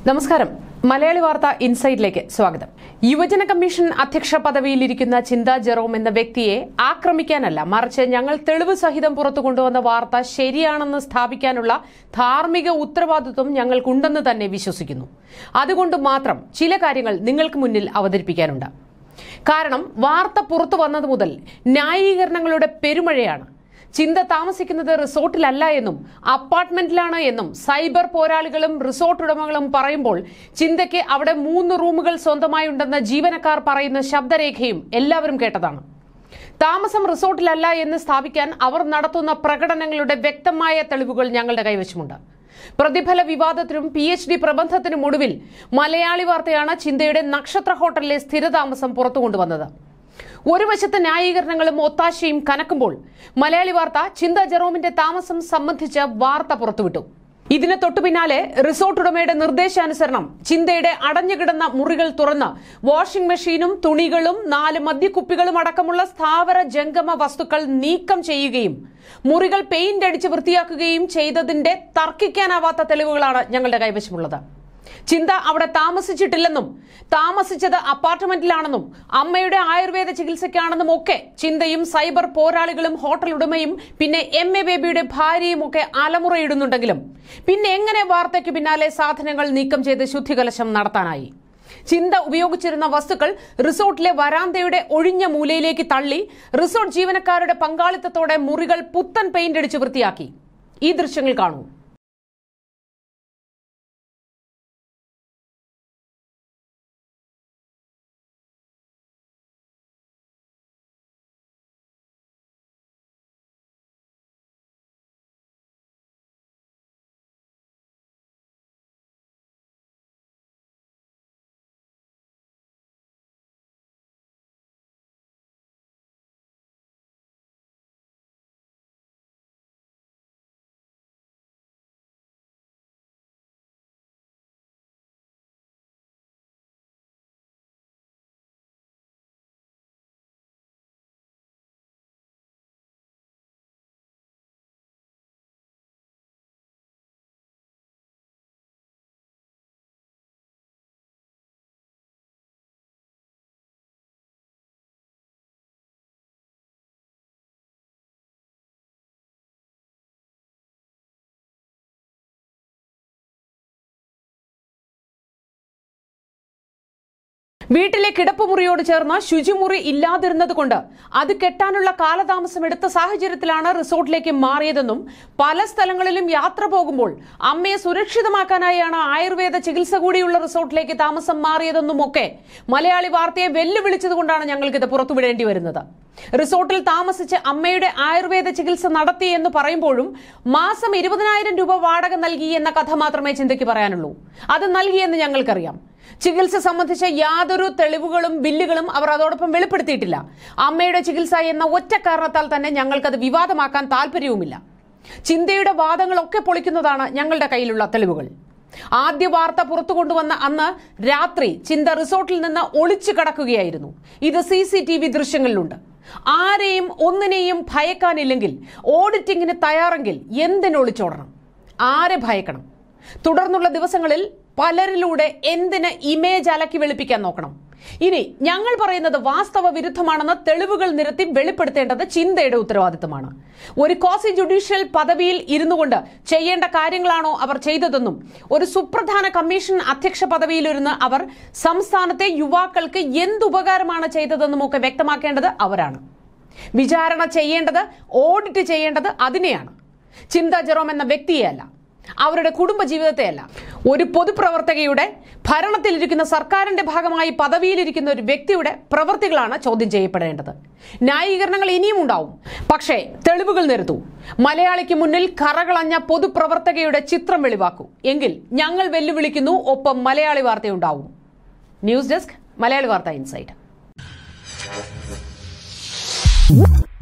നമസ്കാരം മലയാളി വാർത്ത ഇൻസൈറ്റിലേക്ക് സ്വാഗതം യുവജന കമ്മീഷൻ അധ്യക്ഷ പദവിയിലിരിക്കുന്ന ചിന്ത ജെറോം എന്ന വ്യക്തിയെ ആക്രമിക്കാനല്ല മറിച്ച് ഞങ്ങൾ തെളിവ് സഹിതം പുറത്തു കൊണ്ടുവന്ന വാർത്ത ശരിയാണെന്ന് സ്ഥാപിക്കാനുള്ള ധാർമ്മിക ഉത്തരവാദിത്വം ഞങ്ങൾക്കുണ്ടെന്ന് തന്നെ വിശ്വസിക്കുന്നു അതുകൊണ്ട് മാത്രം ചില കാര്യങ്ങൾ നിങ്ങൾക്ക് മുന്നിൽ അവതരിപ്പിക്കാനുണ്ട് കാരണം വാർത്ത പുറത്തു വന്നത് മുതൽ ന്യായീകരണങ്ങളുടെ പെരുമഴയാണ് ചിന്ത താമസിക്കുന്നത് റിസോർട്ടിലല്ല എന്നും അപ്പാർട്ട്മെന്റിലാണ് എന്നും സൈബർ പോരാളികളും റിസോർട്ട് ഉടമകളും പറയുമ്പോൾ ചിന്തയ്ക്ക് അവിടെ മൂന്ന് റൂമുകൾ സ്വന്തമായുണ്ടെന്ന് ജീവനക്കാർ പറയുന്ന ശബ്ദരേഖയും എല്ലാവരും കേട്ടതാണ് താമസം റിസോർട്ടിലല്ല എന്ന് സ്ഥാപിക്കാൻ അവർ നടത്തുന്ന പ്രകടനങ്ങളുടെ വ്യക്തമായ തെളിവുകൾ ഞങ്ങളുടെ കൈവശമുണ്ട് പ്രതിഫല വിവാദത്തിനും പി എച്ച് ഡി പ്രബന്ധത്തിനും ഒടുവിൽ മലയാളി വാർത്തയാണ് ചിന്തയുടെ നക്ഷത്ര ഹോട്ടലിലെ സ്ഥിരതാമസം പുറത്തു കൊണ്ടുവന്നത് ഒരു വശത്ത് ന്യായീകരണങ്ങളും ഒത്താശയും കനക്കുമ്പോൾ മലയാളി വാർത്ത ചിന്ത ജെറോമിന്റെ താമസം സംബന്ധിച്ച വാർത്ത പുറത്തുവിട്ടു ഇതിന് തൊട്ടു പിന്നാലെ റിസോർട്ട് ഉടമയുടെ നിർദ്ദേശാനുസരണം ചിന്തയുടെ അടഞ്ഞുകിടന്ന മുറികൾ തുറന്ന് വാഷിംഗ് മെഷീനും തുണികളും നാല് മദ്യക്കുപ്പികളും അടക്കമുള്ള സ്ഥാവര ജംഗമ വസ്തുക്കൾ നീക്കം ചെയ്യുകയും മുറികൾ പെയിന്റ് അടിച്ച് വൃത്തിയാക്കുകയും ചെയ്തതിന്റെ തർക്കിക്കാനാവാത്ത തെളിവുകളാണ് ഞങ്ങളുടെ കൈവശമുള്ളത് ചിന്ത അവിടെ താമസിച്ചിട്ടില്ലെന്നും താമസിച്ചത് അപ്പാർട്ട്മെന്റിലാണെന്നും അമ്മയുടെ ആയുർവേദ ചികിത്സയ്ക്കാണെന്നും ഒക്കെ ചിന്തയും സൈബർ പോരാളികളും ഹോട്ടൽ ഉടമയും പിന്നെ എം എ ബേബിയുടെ ഭാര്യയും ഒക്കെ അലമുറയിടുന്നുണ്ടെങ്കിലും പിന്നെ എങ്ങനെ വാർത്തയ്ക്ക് പിന്നാലെ സാധനങ്ങൾ നീക്കം ചെയ്ത് ശുദ്ധികലശം നടത്താനായി ചിന്ത ഉപയോഗിച്ചിരുന്ന വസ്തുക്കൾ റിസോർട്ടിലെ വരാന്തയുടെ ഒഴിഞ്ഞ മൂലയിലേക്ക് തള്ളി റിസോർട്ട് ജീവനക്കാരുടെ പങ്കാളിത്തത്തോടെ മുറികൾ പുത്തൻ പെയിന്റ് അടിച്ച് വൃത്തിയാക്കി ഈ ദൃശ്യങ്ങൾ കാണൂ വീട്ടിലെ കിടപ്പുമുറിയോട് ചേർന്ന് ശുചിമുറി ഇല്ലാതിരുന്നത് കൊണ്ട് അത് കെട്ടാനുള്ള കാലതാമസം എടുത്ത സാഹചര്യത്തിലാണ് റിസോർട്ടിലേക്ക് മാറിയതെന്നും പല സ്ഥലങ്ങളിലും യാത്ര പോകുമ്പോൾ അമ്മയെ സുരക്ഷിതമാക്കാനായാണ് ആയുർവേദ ചികിത്സ കൂടിയുള്ള റിസോർട്ടിലേക്ക് താമസം മാറിയതെന്നും ഒക്കെ മലയാളി വാർത്തയെ വെല്ലുവിളിച്ചതുകൊണ്ടാണ് ഞങ്ങൾക്കിത് പുറത്തുവിടേണ്ടി വരുന്നത് റിസോർട്ടിൽ താമസിച്ച് അമ്മയുടെ ആയുർവേദ ചികിത്സ നടത്തി എന്ന് പറയുമ്പോഴും മാസം ഇരുപതിനായിരം രൂപ വാടക നൽകി എന്ന കഥ മാത്രമേ ചിന്തയ്ക്ക് പറയാനുള്ളൂ അത് നൽകിയെന്ന് ഞങ്ങൾക്കറിയാം ചികിത്സ സംബന്ധിച്ച യാതൊരു തെളിവുകളും ബില്ലുകളും അവർ അതോടൊപ്പം വെളിപ്പെടുത്തിയിട്ടില്ല അമ്മയുടെ ചികിത്സ എന്ന ഒറ്റ കാരണത്താൽ തന്നെ ഞങ്ങൾക്കത് വിവാദമാക്കാൻ താല്പര്യവുമില്ല ചിന്തയുടെ വാദങ്ങളൊക്കെ പൊളിക്കുന്നതാണ് ഞങ്ങളുടെ കയ്യിലുള്ള തെളിവുകൾ ആദ്യ വാർത്ത പുറത്തു കൊണ്ടുവന്ന അന്ന് രാത്രി ചിന്ത റിസോർട്ടിൽ നിന്ന് ഒളിച്ചു കടക്കുകയായിരുന്നു ഇത് സി സി ടി വി ദൃശ്യങ്ങളിലുണ്ട് ആരെയും ഒന്നിനെയും ഭയക്കാനില്ലെങ്കിൽ ഓഡിറ്റിംഗിന് തയ്യാറെങ്കിൽ എന്തിനൊളിച്ചോടണം ആരെ ഭയക്കണം തുടർന്നുള്ള ദിവസങ്ങളിൽ പലരിലൂടെ എന്തിന് ഇമേജ് അലക്കി വെളുപ്പിക്കാൻ നോക്കണം ഇനി ഞങ്ങൾ പറയുന്നത് വാസ്തവ വിരുദ്ധമാണെന്ന് തെളിവുകൾ നിരത്തി വെളിപ്പെടുത്തേണ്ടത് ചിന്തയുടെ ഉത്തരവാദിത്തമാണ് ഒരു കോസി ജുഡീഷ്യൽ പദവിയിൽ ഇരുന്നു കൊണ്ട് ചെയ്യേണ്ട കാര്യങ്ങളാണോ അവർ ചെയ്തതെന്നും ഒരു സുപ്രധാന കമ്മീഷൻ അധ്യക്ഷ പദവിയിലിരുന്ന് അവർ സംസ്ഥാനത്തെ യുവാക്കൾക്ക് എന്തുപകാരമാണ് ചെയ്തതെന്നും ഒക്കെ വ്യക്തമാക്കേണ്ടത് അവരാണ് വിചാരണ ചെയ്യേണ്ടത് ഓഡിറ്റ് ചെയ്യേണ്ടത് അതിനെയാണ് ചിന്ത ജെറോം എന്ന വ്യക്തിയെയല്ല അവരുടെ കുടുംബ ജീവിതത്തെയല്ല ഒരു പൊതുപ്രവർത്തകയുടെ ഭരണത്തിലിരിക്കുന്ന സർക്കാരിന്റെ ഭാഗമായി പദവിയിലിരിക്കുന്ന ഒരു വ്യക്തിയുടെ പ്രവൃത്തികളാണ് ചോദ്യം ചെയ്യപ്പെടേണ്ടത് ന്യായീകരണങ്ങൾ ഇനിയും ഉണ്ടാവും പക്ഷേ തെളിവുകൾ നിരത്തൂ മലയാളിക്ക് മുന്നിൽ കറകളഞ്ഞ പൊതുപ്രവർത്തകയുടെ ചിത്രം വെളിവാക്കൂ എങ്കിൽ ഞങ്ങൾ വെല്ലുവിളിക്കുന്നു ഒപ്പം മലയാളി വാർത്തയുണ്ടാവും news desk Malayali Vartha insight